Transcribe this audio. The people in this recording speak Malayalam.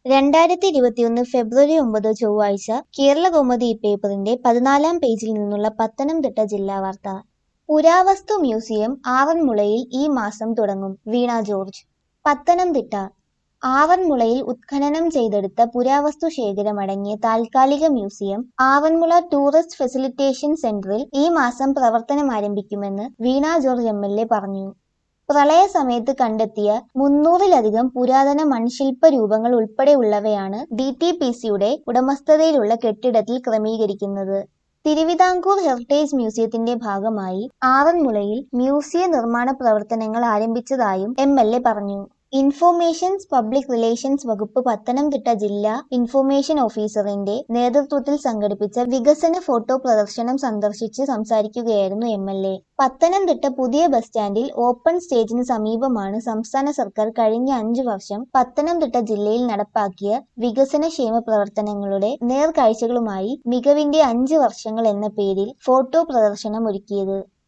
രണ്ടായിരത്തി ഇരുപത്തിയൊന്ന് ഫെബ്രുവരി ഒമ്പത് ചൊവ്വാഴ്ച കേരളകൗമുദി പേപ്പറിന്റെ പതിനാലാം പേജിൽ നിന്നുള്ള പത്തനംതിട്ട ജില്ലാ വാർത്ത പുരാവസ്തു മ്യൂസിയം ആറന്മുളയിൽ ഈ മാസം തുടങ്ങും വീണ ജോർജ് പത്തനംതിട്ട ആറന്മുളയിൽ ഉത്ഖനനം ചെയ്തെടുത്ത പുരാവസ്തു ശേഖരമടങ്ങിയ താൽക്കാലിക മ്യൂസിയം ആറന്മുള ടൂറിസ്റ്റ് ഫെസിലിറ്റേഷൻ സെന്ററിൽ ഈ മാസം പ്രവർത്തനമാരംഭിക്കുമെന്ന് Veena George M L A പറഞ്ഞു പ്രളയ സമയത്ത് കണ്ടെത്തിയ മുന്നൂറിലധികം പുരാതന മൺശില്പ രൂപങ്ങൾ ഉൾപ്പെടെയുള്ളവയാണ് ഡി ടി പി സിയുടെ ഉടമസ്ഥതയിലുള്ള കെട്ടിടത്തിൽ ക്രമീകരിക്കുന്നത് തിരുവിതാംകൂർ ഹെറിറ്റേജ് മ്യൂസിയത്തിന്റെ ഭാഗമായി ആറന്മുളയിൽ മ്യൂസിയ നിർമ്മാണ പ്രവർത്തനങ്ങൾ ആരംഭിച്ചതായും എം എൽ എ പറഞ്ഞു ഇൻഫോർമേഷൻസ് പബ്ലിക് റിലേഷൻസ് വകുപ്പ് പത്തനംതിട്ട ജില്ലാ ഇൻഫോർമേഷൻ ഓഫീസറിന്റെ നേതൃത്വത്തിൽ സംഘടിപ്പിച്ച വികസന ഫോട്ടോ പ്രദർശനം സന്ദർശിച്ച് സംസാരിക്കുകയായിരുന്നു എം എൽ എ പത്തനംതിട്ട പുതിയ ബസ് സ്റ്റാൻഡിൽ ഓപ്പൺ സ്റ്റേജിന് സമീപമാണ് സംസ്ഥാന സർക്കാർ കഴിഞ്ഞ അഞ്ചു വർഷം പത്തനംതിട്ട ജില്ലയിൽ നടപ്പാക്കിയ വികസനക്ഷേമ പ്രവർത്തനങ്ങളുടെ നേർക്കാഴ്ചകളുമായി മികവിന്റെ അഞ്ച് വർഷങ്ങൾ എന്ന പേരിൽ ഫോട്ടോ പ്രദർശനം ഒരുക്കിയത്